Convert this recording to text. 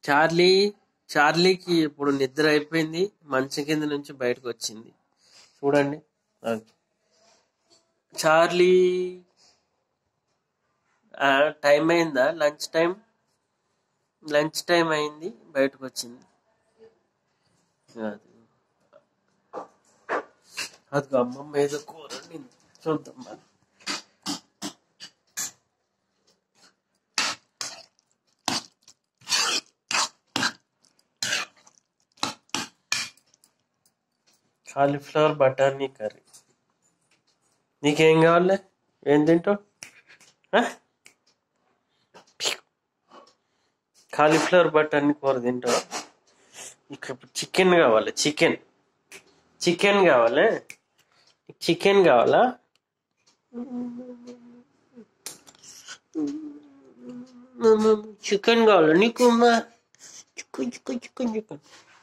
Charlie చార్లీకి ఇప్పుడు నిద్ర అయిపోయింది మంచం కింద నుంచి బయటకు వచ్చింది చూడండి అది. చార్లీ ఆ, టైం అయిందా లంచ్ టైం లంచ్ టైం అయింది బయటకు వచ్చింది అది అది అమ్మమ్మ ఏదో కూర వండింది. చూద్దాం మరి కాలీఫ్లవర్ బటానీ కర్రీ నీకేం కావాలి ఏం తింటావు ఆ? కాలీఫ్లవర్ బటానీ కూర తింటావా ఇక్కడ చికెన్ కావాలి చికెన్ చికెన్ కావాలి చికెన్ కావాలా చికెన్ కావాలా నీకు అమ్మా చికెన్ చికెన్ చికెన్ చికెన్